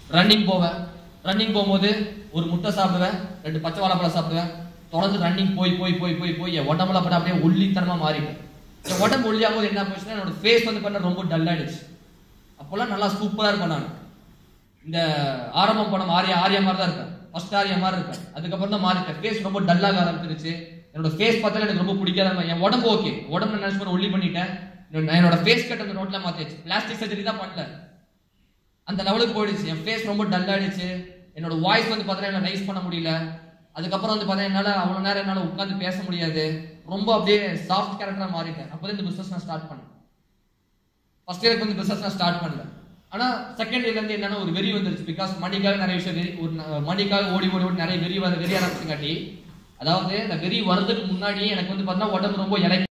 Running போவேன் running போகும்போது ஒரு முட்டை சாப்பிடுவேன் ரெண்டு பச்சை வாழைப்பழம் சாப்பிடுவேன் தொடர்ந்து ரன்னிங் போய் போய் போய் போய் போய் என் உடம்புல பட்டு அப்படியே ஒல்லித்தனமா மாறிட்டேன் என் உடம்பு ஒல்லியாகும் போது என்ன போச்சுன்னா என்னோட ஃபேஸ் வந்து பண்ண ரொம்ப டல் ஆயிடுச்சு அப்போல்லாம் நல்லா சூப்பரா இருப்பேன் நான் இந்த ஆரம்பம் படம் ஆரியா ஆரியா மாதிரி தான் இருப்பேன் ஃபர்ஸ்ட் ஆரியா மாதிரி இருப்பேன் அதுக்கப்புறம் தான் மாறிட்டேன் ஃபேஸ் ரொம்ப டல்லாக ஆரம்பிச்சிருச்சு என்னோட ஃபேஸ் பார்த்தாலே எனக்கு ரொம்ப பிடிக்காத மாதிரி. என் உடம்பு ஓகே உடம்பு நினைச்சு போற ஒல்லி பண்ணிட்டேன் நான் என்னோட ஃபேஸ் கட் அந்த ரோட்ல மாத்தியாச்சு பிளாஸ்டிக் சர்ஜரி தான் பண்ணல அந்த லெவலுக்கு போயிடுச்சு என் ஃபேஸ் ரொம்ப டல் ஆயிடுச்சு என்னோட வாய்ஸ் வந்து பார்த்தீங்கன்னா என்னால ரைஸ் பண்ண முடியல அதுக்கப்புறம் வந்து பார்த்தீங்கன்னா என்னால அவ்வளவு நேரம் என்னால உட்காந்து பேச முடியாது ரொம்ப அப்படியே சாஃப்ட் கேரக்டரா மாறிட்டேன் அப்போதான் இந்த பிசினஸ் நான் ஸ்டார்ட் பண்ணேன் ஃபர்ஸ்ட் இயருக்கு வந்து பிசினஸ் நான் ஸ்டார்ட் பண்ணல ஆனா செகண்ட் இயர்ல இருந்து என்னன்னா ஒரு வெறி வந்துருச்சு பிகாஸ் மணிக்காக நிறைய விஷயம் வெறி ஒரு ந- மணிக்காக ஓடி ஓடி ஓடி நிறைய வெறி வர வெறி ஆரம்பிச்சுங்காட்டி அதாவது இந்த வெறி வர்றதுக்கு முன்னாடி எனக்கு வந்து பார்த்தீங்கன்னா உடம்பு ரொம்ப இலை